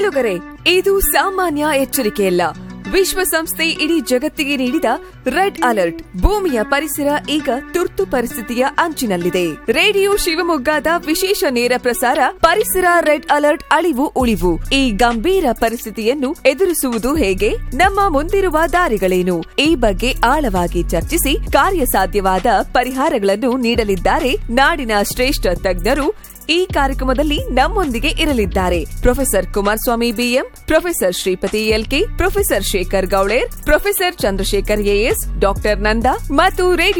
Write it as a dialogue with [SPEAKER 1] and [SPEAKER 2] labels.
[SPEAKER 1] ಕೇಳುಗರೆ ಇದು ಸಾಮಾನ್ಯ ಎಚ್ಚರಿಕೆಯಲ್ಲ ವಿಶ್ವಸಂಸ್ಥೆ ಇಡೀ ಜಗತ್ತಿಗೆ ನೀಡಿದ ರೆಡ್ ಅಲರ್ಟ್ ಭೂಮಿಯ ಪರಿಸರ ಈಗ ತುರ್ತು ಪರಿಸ್ಥಿತಿಯ ಅಂಚಿನಲ್ಲಿದೆ ರೇಡಿಯೋ ಶಿವಮೊಗ್ಗದ ವಿಶೇಷ ನೇರ ಪ್ರಸಾರ ಪರಿಸರ ರೆಡ್ ಅಲರ್ಟ್ ಅಳಿವು ಉಳಿವು ಈ ಗಂಭೀರ ಪರಿಸ್ಥಿತಿಯನ್ನು ಎದುರಿಸುವುದು ಹೇಗೆ ನಮ್ಮ ಮುಂದಿರುವ ದಾರಿಗಳೇನು ಈ ಬಗ್ಗೆ ಆಳವಾಗಿ ಚರ್ಚಿಸಿ ಕಾರ್ಯಸಾಧ್ಯವಾದ ಪರಿಹಾರಗಳನ್ನು ನೀಡಲಿದ್ದಾರೆ ನಾಡಿನ ಶ್ರೇಷ್ಠ ತಜ್ಞರು ಈ ಕಾರ್ಯಕ್ರಮದಲ್ಲಿ ನಮ್ಮೊಂದಿಗೆ ಇರಲಿದ್ದಾರೆ professor Kumaraswamy B M professor Shripati L K professor Shekhar Gauler professor Chandrashekhar A S doctor Nanda ಮತ್ತು ರೇಡಿಯೋ